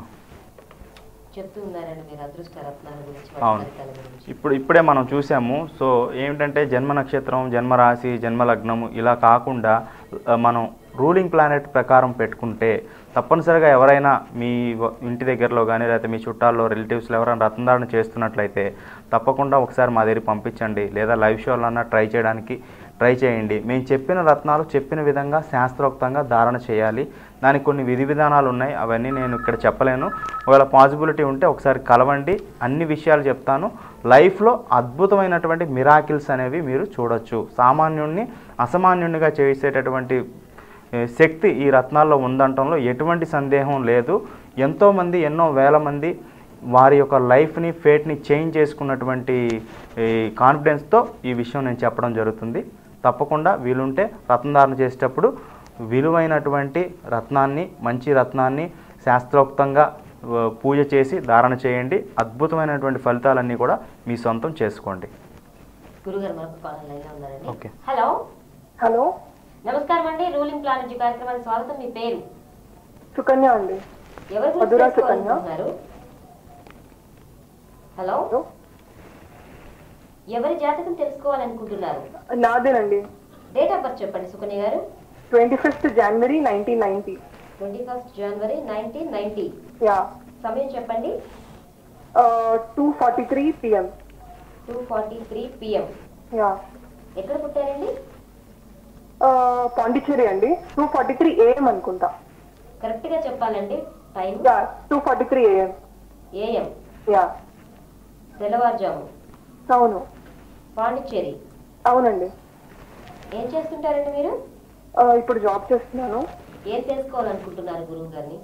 చెప్తూ ఉన్నారండి మీరు అదృష్ట రత్నాల గురించి అవును. వాటి ఫలితాల గురించి ఇప్పుడు ఇప్పుడే మనం చూసాము సో ఏమిటంటే జన్మ నక్షత్రం జన్మ రాశి జన్మ లగ్నము ఇలా కాకుండా ఆ, మనం రూలింగ్ ప్లానెట్ ప్రకారం పెట్టుకుంటే తప్పనిసరిగా ఎవరైనా మీ వ- ఇంటి దగ్గరలో కానీ లేకపోతే మీ చుట్టాల్లో రిలేటివ్స్లో ఎవరైనా రత్నధారణ చేస్తున్నట్లయితే తప్పకుండా ఒకసారి మా దగ్గరికి పంపించండి లేదా లైవ్ షోలో అన్నా ట్రై చేయడానికి ట్రై చేయండి మేము చెప్పిన రత్నాలు చెప్పిన విధంగా శాస్త్రోక్తంగా ధారణ చేయాలి దానికి కొన్ని విధి విధానాలు ఉన్నాయి అవన్నీ నేను ఇక్కడ చెప్పలేను ఒకవేళ పాసిబిలిటీ ఉంటే ఒకసారి కలవండి అన్ని విషయాలు చెప్తాను లైఫ్లో అద్భుతమైనటువంటి మిరాకిల్స్ అనేవి మీరు చూడొచ్చు సామాన్యుణ్ణి అసామాన్యునిగా చేసేటటువంటి ఏ, శక్తి ఈ రత్నాల్లో ఉందంటంలో ఎటువంటి సందేహం లేదు ఎంతోమంది ఎన్నో వేల మంది వారి యొక్క లైఫ్ని ఫేట్ని చేంజ్ చేసుకున్నటువంటి ఈ కాన్ఫిడెన్స్తో ఈ విషయం నేను చెప్పడం జరుగుతుంది తప్పకుండా వీలుంటే రత్నధారణ చేసేటప్పుడు విలువైనటువంటి రత్నాన్ని మంచి రత్నాన్ని శాస్త్రోక్తంగా ఆ, పూజ చేసి ధారణ చేయండి అద్భుతమైనటువంటి ఫలితాలన్నీ కూడా మీ సొంతం చేసుకోండి గురుగారు మరొక కాలర్ లైన్ లో ఉన్నారండి ఓకే. హలో హలో నమస్కారం అండి రూలింగ్ ప్లానెట్ కార్యక్రమానికి స్వాగతం మీ పేరు సుకన్య అండి ఎవరి గురించి మధురా తెలుసుకోవాలనుకుంటున్నారు హలో ఎవరి జాతకం తెలుసుకోవాలనుకుంటున్నారు నాదేనండి డేట్ ఆఫ్ బర్త్ చెప్పండి సుకన్య గారు twenty fifth January nineteen ninety twenty first January nineteen ninety yeah సమయం చెప్పండి two forty three PM two forty three PM yeah ఎక్కడ పుట్టారండి పాండిచ్చేరి అండి టూ ఫార్టీ త్రీ ఏఎం అనుకుంటా కరెక్ట్ గా చెప్పాలండి time yeah two forty three AM AM yeah తెల్లవారుజాము అవును పాండిచ్చేరి అవునండి ఏం చేస్తుంటారండి మీరు ఆ, ఇప్పుడు జాబ్ చేస్తున్నాను ఏం తెలుసుకోవాలనుకుంటున్నారు గురువు గారిని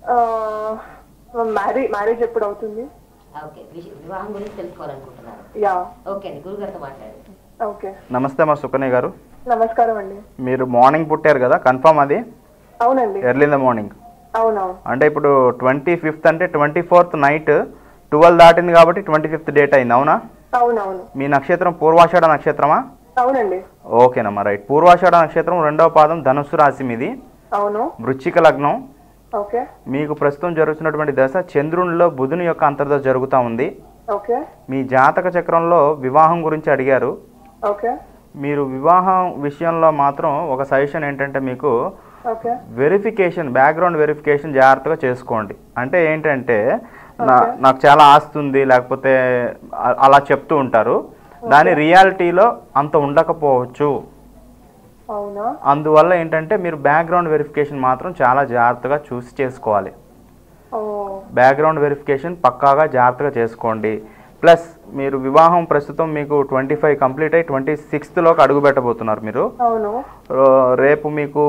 మ్యారేజ్ మ్యారేజ్ ఎప్పుడు అవుతుంది ఓకే విష- వివాహం గురించి తెలుసుకోవాలనుకుంటున్నారు యా ఓకే అండి గురుగారితో మాట్లాడండి ఓకే నమస్తే మా సుకన్య గారు నమస్కారం అండి మీరు మార్నింగ్ పుట్టారు కదా కన్ఫర్మ్ అది అవునండి ఎర్లీ ఇన్ ద మార్నింగ్ అవునవును అంటే ఇప్పుడు ట్వంటీ ఫిఫ్త్ అంటే ట్వంటీ ఫోర్త్ నైట్ ట్వెల్వ్ దాటింది కాబట్టి ట్వంటీ ఫిఫ్త్ డేట్ అయింది అవునా అవునవును మీ నక్షత్రం పూర్వాషాఢ నక్షత్రమా అవునండి ఓకేనమ్మా రైట్ పూర్వాషాఢ నక్షత్రం రెండవ పాదం ధనుస్సు రాశి మీది అవును వృశ్చిక లగ్నం ఓకే మీకు ప్రస్తుతం జరుగుతున్నటువంటి దశ చంద్రునిలో బుధుని యొక్క అంతర్దశ జరుగుతూ ఉంది ఓకే మీ జాతక చక్రంలో వివాహం గురించి అడిగారు ఓకే మీరు వివాహం విషయంలో మాత్రం ఒక సజెషన్ ఏంటంటే మీకు ఓకే వెరిఫికేషన్ బ్యాక్గ్రౌండ్ వెరిఫికేషన్ జాగ్రత్తగా చేసుకోండి అంటే ఏంటంటే నా నాకు చాలా ఆస్తి ఉంది లేకపోతే అ- అలా చెప్తూ ఉంటారు దాని రియాలిటీలో అంత ఉండకపోవచ్చు అవునా అందువల్ల ఏంటంటే మీరు బ్యాక్గ్రౌండ్ వెరిఫికేషన్ మాత్రం చాలా జాగ్రత్తగా చూసి చేసుకోవాలి ఓ బ్యాక్గ్రౌండ్ వెరిఫికేషన్ పక్కాగా జాగ్రత్తగా చేసుకోండి ప్లస్ మీరు వివాహం ప్రస్తుతం మీకు ట్వంటీ ఫైవ్ కంప్లీట్ అయ్యి ట్వంటీ సిక్స్త్లోకి అడుగు పెట్టబోతున్నారు మీరు అవును రో- రేపు మీకు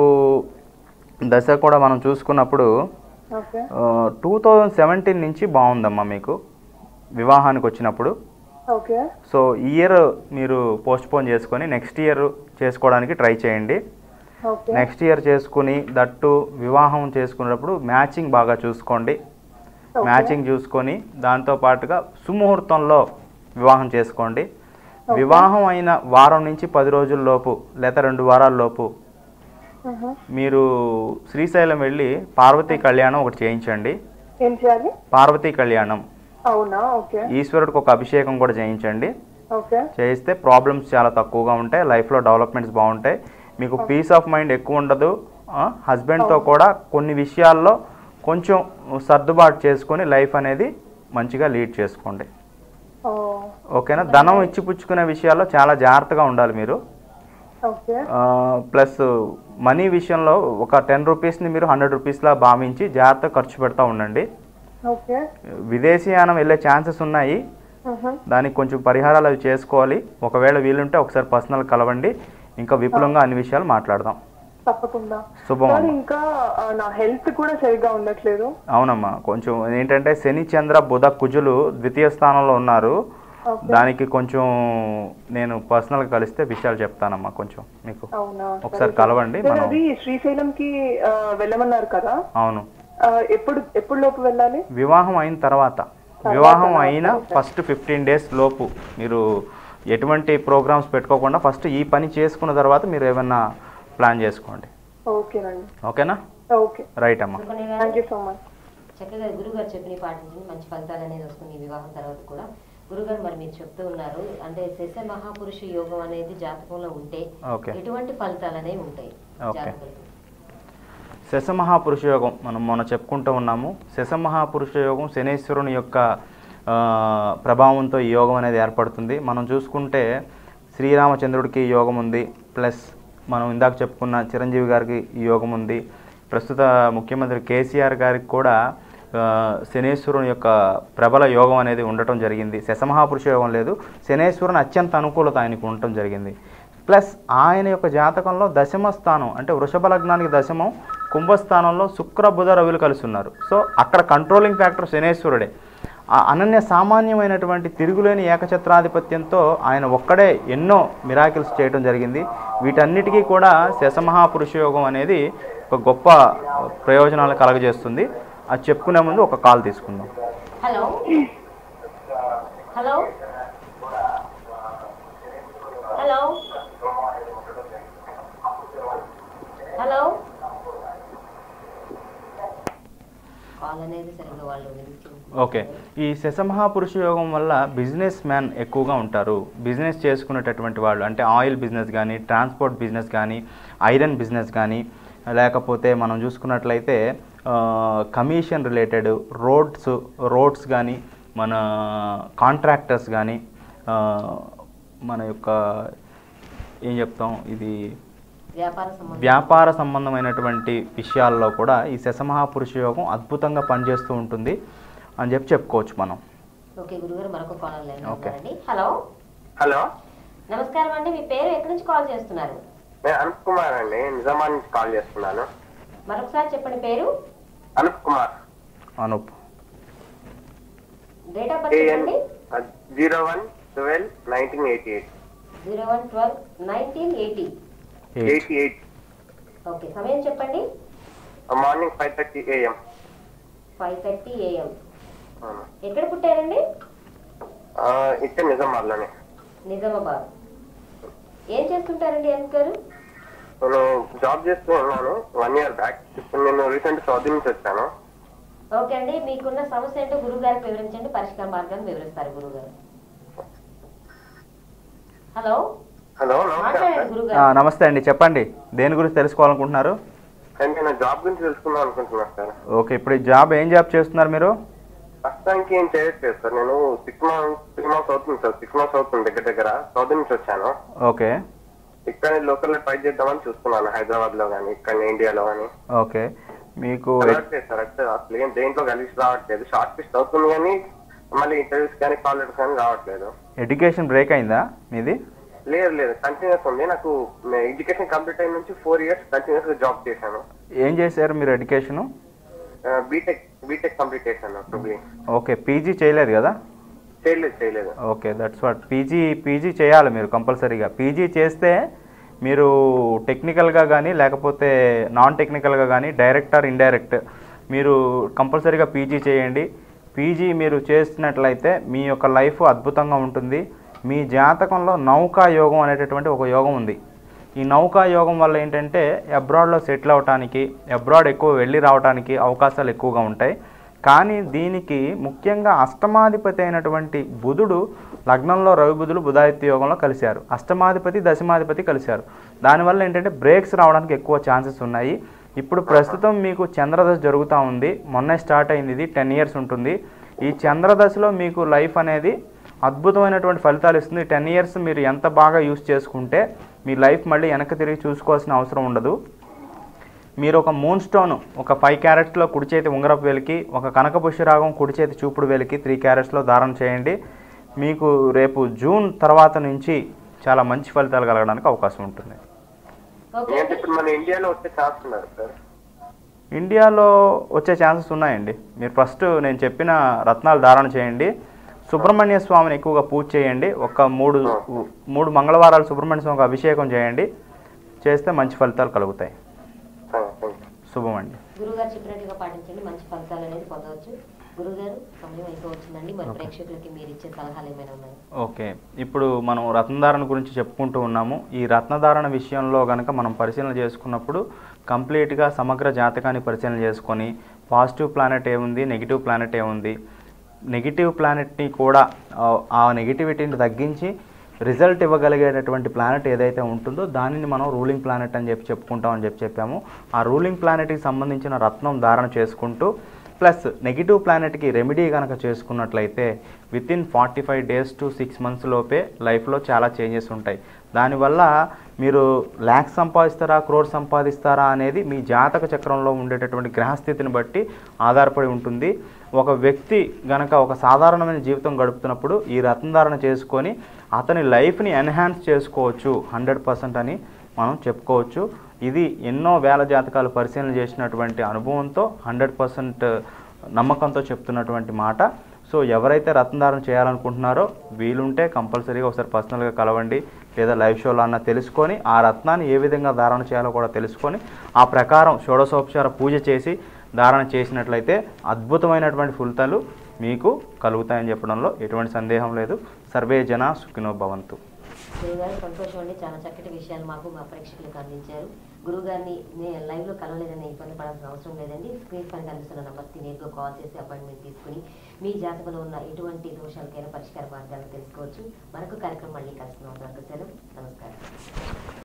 దశ కూడా మనం చూసుకున్నప్పుడు ఓకే టూ థౌజండ్ సెవెంటీన్ నుంచి బాగుందమ్మా మీకు వివాహానికి వచ్చినప్పుడు ఓకే సో ఈ ఇయర్ మీరు పోస్ట్పోన్ చేసుకొని నెక్స్ట్ ఇయర్ చేసుకోవడానికి ట్రై చేయండి ఓకే నెక్స్ట్ ఇయర్ చేసుకుని దట్టు వివాహం చేసుకునేటప్పుడు మ్యాచింగ్ బాగా చూసుకోండి Okay. మ్యాచింగ్ చూసుకొని దాంతో పాటుగా సుముహూర్తంలో వివాహం చేసుకోండి వివాహం అయిన వారం నుంచి పది రోజుల లోపు లేదా రెండు వారాల లోపు మ్హూ. మీరు శ్రీశైలం వెళ్ళి పార్వతీ కళ్యాణం ఒకటి చేయించండి ఏం చేయాలి పార్వతీ కళ్యాణం అవునా ఓకే ఈశ్వరుడికి ఒక అభిషేకం కూడా చేయించండి ఓకే చేయిస్తే ప్రాబ్లమ్స్ చాలా తక్కువగా ఉంటాయి లైఫ్లో డెవలప్మెంట్స్ బాగుంటాయి మీకు పీస్ ఆఫ్ మైండ్ ఎక్కువ ఉండదు హస్బెండ్తో కూడా కొన్ని విషయాల్లో కొంచెం సర్దుబాటు చేసుకొని లైఫ్ అనేది మంచిగా లీడ్ చేసుకోండి ఓ ఓకేనా ధనం ఇచ్చిపుచ్చుకునే విషయాల్లో చాలా జాగ్రత్తగా ఉండాలి మీరు ఓకే ప్లస్ మనీ విషయంలో ఒక టెన్ రూపీస్ని మీరు హండ్రెడ్ రూపీస్లా భావించి జాగ్రత్తగా ఖర్చు పెడతా ఉండండి ఓకే విదేశీయానం వెళ్ళే ఛాన్సెస్ ఉన్నాయి మ్హూ. దానికి కొంచెం పరిహారాలు అవి చేసుకోవాలి ఒకవేళ వీలుంటే ఒకసారి పర్సనల్ కలవండి ఇంకా విపులంగా అన్ని విషయాలు మాట్లాడదాం తప్పకుండా శుభం సార్ అమ్మా ఇంకా ఆ, నా హెల్త్ కూడా సరిగ్గా ఉండట్లేదు అవునమ్మా కొంచెం ఏంటంటే శని చంద్ర బుధ కుజులు ద్వితీయ స్థానంలో ఉన్నారు ఓకే దానికి కొంచెం నేను పర్సనల్గా కలిస్తే విషయాలు చెప్తానమ్మా కొంచెం మీకు అవునా ఒకసారి సరే. కలవండి సార్, మనం అది శ్రీశైలంకి ఆ, వెళ్ళమన్నారు కదా అవును ఆ, ఎప్పుడు ఎప్పుడు లోపు వెళ్ళాలి వివాహం అయిన తర్వాత వివాహం అయిన ఫస్ట్ ఫిఫ్టీన్ డేస్ లోపు మీరు ఎటువంటి ప్రోగ్రామ్స్ పెట్టుకోకుండా ఫస్ట్ ఈ పని చేసుకున్న తర్వాత మీరు ఏమన్నా ప్లాన్ చేసుకోండి ఓకేనండి ఓకేనా ఓకే రైట్ అమ్మా సుకన్య థ్యాంక్ గారు యూ సో మచ్ చక్కగా గురుగారు చెప్పిన పాటించండి మంచి ఫలితాలు అనేది వస్తుంది ఈ వివాహం తర్వాత కూడా గురుగారు మరి మీరు చెప్తూ ఉన్నారు అంటే శశ మహాపురుష యోగం అనేది జాతకంలో ఉంటే ఓకే ఎటువంటి ఫలితాలు అనేవి ఉంటాయి ఓకే. జాతకులకు శశమహాపురుష యోగం మనం మొన్న చెప్పుకుంటూ ఉన్నాము శశమహాపురుష యోగం శనేశ్వరుని యొక్క ఆ, ప్రభావంతో ఈ యోగం అనేది ఏర్పడుతుంది మనం చూసుకుంటే శ్రీరామచంద్రుడికి ఈ యోగం ఉంది ప్లస్ మనం ఇందాక చెప్పుకున్న చిరంజీవి గారికి ఈ యోగం ఉంది ప్రస్తుత ముఖ్యమంత్రి కేసీఆర్ గారికి కూడా ఆ, శనేశ్వరుని యొక్క ప్రబల యోగం అనేది ఉండటం జరిగింది శశమహాపురుష యోగం లేదు శనేశ్వరుని అత్యంత అనుకూలత ఆయనకు ఉండటం జరిగింది ప్లస్ ఆయన యొక్క జాతకంలో దశమ స్థానం అంటే వృషభ లగ్నానికి దశమం కుంభస్థానంలో శుక్ర బుధ రవిలు కలిసి ఉన్నారు సో అక్కడ కంట్రోలింగ్ ఫ్యాక్టర్ శనేశ్వరుడే ఆ అనన్య సామాన్యమైనటువంటి తిరుగులేని ఏకఛత్రాధిపత్యంతో ఆయన ఒక్కడే ఎన్నో మిరాకిల్స్ చేయడం జరిగింది వీటన్నిటికీ కూడా శశమహాపురుష యోగం అనేది ఒక గొప్ప ప్రయోజనాలు కలగజేస్తుంది అది చెప్పుకునే ముందు ఒక కాల్ తీసుకుందాం hello hello hello hello call అనేది సరిగ్గా వాళ్ళు వినిపించ- ఓకే ఈ శశమహాపురుష యోగం వల్ల బిజినెస్ మ్యాన్ ఎక్కువగా ఉంటారు బిజినెస్ చేసుకునేటటువంటి వాళ్ళు అంటే ఆయిల్ బిజినెస్ కానీ ట్రాన్స్పోర్ట్ బిజినెస్ కానీ ఐరన్ బిజినెస్ కానీ లేకపోతే మనం చూసుకున్నట్లయితే కమిషన్ రిలేటెడ్ రోడ్స్ రోడ్స్ కానీ మన కాంట్రాక్టర్స్ కానీ మన యొక్క ఏం చెప్తాం ఇది వ్యాపార సంబంధం వ్యాపార సంబంధమైనటువంటి విషయాల్లో కూడా ఈ శశమహాపురుష యోగం అద్భుతంగా పనిచేస్తూ ఉంటుంది అని చెప్పి చెప్పుకోవచ్చు మనం ఓకే గురుగారు మరొక కాలర్ లైన్ ఓకే. ఉన్నారండి హలో హలో నమస్కారం అండి మీ పేరు ఎక్కడి నుంచి కాల్ చేస్తున్నారు నేను అనుప్ కుమార్ అండి నిజామాబాద్ నుంచి కాల్ చేస్తున్నాను మరొకసారి చెప్పండి పేరు Anup Kumar Anup date of birth ఏఎన్ చెప్పండి zero one twelve nineteen eighty eight zero one twelve nineteen eighty eight eighty eight okay సమయం చెప్పండి morning five thirty AM five thirty AM ఎక్కడ పుట్టారండి ఇక్కడ నిజామాబాద్లోనే నిజామాబాద్ ఏం చేస్తుంటారండి ఎన్ గారు నేను జాబ్ చేస్తూ ఉన్నాను వన్ ఇయర్ బ్యాక్ ఇప్పుడు నేను రీసెంట్ సౌదీ నుంచి వచ్చాను ఓకే అండి మీకున్న సమస్య ఏంటో గురువు గారికి వివరించండి పరిష్కార మార్గాన్ని వివరిస్తారు గురువు గారు హలో హలో నమస్కారం మాట్లాడండి సార్ గురువు ఆ, గారు నమస్తే అండి చెప్పండి దేని గురించి తెలుసుకోవాలనుకుంటున్నారు అండ్ నేను జాబ్ గురించి తెలుసుకుందాం అనుకుంటున్నాను సార్ ఓకే ఇప్పుడు ఈ జాబ్ ఏం జాబ్ చేస్తున్నారు మీరు ప్రస్తుతానికి ఏం చేయట్లేదు సార్ నేను సిక్స్ మంత్స్ త్రీ మంత్స్ అవుతుంది సార్ సిక్స్ మంత్స్ అవుతుంది దగ్గర దగ్గర సౌదీ నుంచి వచ్చాను ఓకే ఇక్కడ లోకల్ ట్రై చేద్దామని చూస్తున్నాను హైదరాబాద్ లో కానీ ఇక్కడ ఇండియాలో కానీ ఓకే మీకు రావట్లేదు సార్ అసలు అసలు ఏం దేంట్లో కలిసి రావట్లేదు షార్ట్ లిస్ట్ అవుతుంది కానీ మళ్ళీ ఇంటర్వ్యూస్ కానీ కాల్ లెటర్స్ కానీ రావట్లేదు ఎడ్యుకేషన్ బ్రేక్ అయిందా మీది లేదు లేదు కంటిన్యూస్ ఉంది నాకు ఎడ్యుకేషన్ కంప్లీట్ అయిన నుంచి ఫోర్ ఇయర్స్ కంటిన్యూస్ గా జాబ్ చేశాను ఏం చేశారు మీరు ఎడ్యుకేషను బీటెక్ బీటెక్ కంప్లీట్ చేశాను ట్రిపుల్ ఓకే పీజీ చేయలేదు కదా చేయలేదు చేయలేదు okay that's what PG PG చేయాలి మీరు కంపల్సరీగా పీజీ చేస్తే మీరు టెక్నికల్గా కానీ లేకపోతే నాన్ టెక్నికల్గా కానీ డైరెక్ట్ ఆర్ ఇండైరెక్ట్ మీరు కంపల్సరీగా పీజీ చేయండి పీజీ మీరు చేసినట్లయితే మీ యొక్క లైఫ్ అద్భుతంగా ఉంటుంది మీ జాతకంలో నౌకా యోగం అనేటటువంటి ఒక యోగం ఉంది ఈ నౌకా యోగం వల్ల ఏంటంటే అబ్రాడ్లో సెటిల్ అవడానికి అబ్రాడ్ ఎక్కువ వెళ్ళి రావడానికి అవకాశాలు ఎక్కువగా ఉంటాయి కానీ దీనికి ముఖ్యంగా అష్టమాధిపతి అయినటువంటి బుధుడు లగ్నంలో రవి బుధుడు బుధాదిత్య యోగంలో కలిశారు అష్టమాధిపతి దశమాధిపతి కలిశారు దానివల్ల ఏంటంటే బ్రేక్స్ రావడానికి ఎక్కువ ఛాన్సెస్ ఉన్నాయి ఇప్పుడు ప్రస్తుతం మీకు చంద్రదశ జరుగుతూ ఉంది మొన్నే స్టార్ట్ అయింది ఇది టెన్ ఇయర్స్ ఉంటుంది ఈ చంద్రదశలో మీకు లైఫ్ అనేది అద్భుతమైనటువంటి ఫలితాలు ఇస్తుంది టెన్ ఇయర్స్ మీరు ఎంత బాగా యూస్ చేసుకుంటే మీ లైఫ్ మళ్ళీ వెనక్కి తిరిగి చూసుకోవాల్సిన అవసరం ఉండదు మీరు ఒక మూన్ స్టోన్ ఒక ఫైవ్ క్యారెట్స్లో కుడి చేతి ఉంగరపు వేలికి ఒక కనక పుష్యరాగం కుడి చేతి చూపుడు వేలికి త్రీ క్యారెట్స్లో ధారణ చేయండి మీకు రేపు జూన్ తర్వాత నుంచి చాలా మంచి ఫలితాలు కలగడానికి అవకాశం ఉంటుంది ఓకే ఏంటంటే అండి ఇప్పుడు మన ఇండియాలో వచ్చే ఛాన్స్ ఉన్నారు సార్ ఇండియాలో వచ్చే ఛాన్సెస్ ఉన్నాయండి మీరు ఫస్ట్ నేను చెప్పిన రత్నాలు ధారణ చేయండి సుబ్రహ్మణ్య స్వామిని ఎక్కువగా పూజ చేయండి ఒక మూడు మూడు మంగళవారాలు సుబ్రహ్మణ్య స్వామికి అభిషేకం చేయండి చేస్తే మంచి ఫలితాలు కలుగుతాయి థ్యాంక్ యూ శుభమండి గురువు గారు చెప్పినట్టుగా పాటించండి మంచి ఫలితాలు అనేది పొందవచ్చు గురువు గారు సమయం అయిపోవచ్చిందండి మరి ప్రేక్షకులకి మీరు ఇచ్చే సలహాలు ఏమైనా ఉన్నాయి ఓకే ఇప్పుడు మనం రత్నధారణ గురించి చెప్పుకుంటూ ఉన్నాము ఈ రత్నధారణ విషయంలో కనుక మనం పరిశీలన చేసుకున్నప్పుడు కంప్లీట్గా సమగ్ర జాతకాన్ని పరిశీలన చేసుకొని పాజిటివ్ ప్లానెట్ ఏముంది నెగిటివ్ ప్లానెట్ ఏముంది నెగిటివ్ ప్లానెట్ని కూడా ఆ- ఆ నెగిటివిటీని తగ్గించి రిజల్ట్ ఇవ్వగలిగేటటువంటి ప్లానెట్ ఏదైతే ఉంటుందో దానిని మనం రూలింగ్ ప్లానెట్ అని చెప్పి చెప్పుకుంటాం అని చెప్పి చెప్పాము ఆ రూలింగ్ ప్లానెట్కి సంబంధించిన రత్నం ధారణ చేసుకుంటూ ప్లస్ నెగిటివ్ ప్లానెట్కి రెమెడీ కనుక చేసుకున్నట్లయితే within forty five days to six months లోపే లైఫ్లో చాలా చేంజెస్ ఉంటాయి దానివల్ల మీరు ల్యాక్స్ సంపాదిస్తారా క్రోర్ సంపాదిస్తారా అనేది మీ జాతక చక్రంలో ఉండేటటువంటి గ్రహస్థితిని బట్టి ఆధారపడి ఉంటుంది ఒక వ్యక్తి గనక ఒక సాధారణమైన జీవితం గడుపుతున్నప్పుడు ఈ రత్నధారణ చేసుకొని అతని లైఫ్ని ఎన్హాన్స్ చేసుకోవచ్చు హండ్రెడ్ పర్సెంట్ అని మనం చెప్పుకోవచ్చు ఇది ఎన్నో వేల జాతకాలు పరిశీలన చేసినటువంటి అనుభవంతో హండ్రెడ్ పర్సెంట్ నమ్మకంతో చెప్తున్నటువంటి మాట సో ఎవరైతే రత్నధారణ చేయాలనుకుంటున్నారో వీలుంటే కంపల్సరీగా ఒకసారి పర్సనల్గా కలవండి లేదా లైవ్ షోలో అన్న తెలుసుకొని ఆ రత్నాన్ని ఏ విధంగా ధారణ చేయాలో కూడా తెలుసుకొని ఆ ప్రకారం షోడశోపచార పూజ చేసి ధారణ చేసినట్లయితే అద్భుతమైనటువంటి ఫలితాలు మీకు కలుగుతాయని చెప్పడంలో ఎటువంటి సందేహం లేదు సర్వే జన సుఖినో భవంతు గురువు గారు సంతోషం అండి చాలా చక్కటి విషయాలు మాకు మా ప్రేక్షకులకు అందించారు గురువు గారిని నేను లైవ్ లో కలవలేదని ఇబ్బంది పడాల్సిన అవసరం లేదండి స్క్రీన్ పైన కనిపిస్తున్న నంబర్కి నేరుగా కాల్ చేసి అపాయింట్మెంట్ తీసుకుని మీ జాతకంలో ఉన్న ఎటువంటి దోషాలకైనా పరిష్కార మార్గాలు తెలుసుకోవచ్చు మరొక కార్యక్రమం మళ్ళీ కలుసుకున్నాం సెలవు నమస్కారం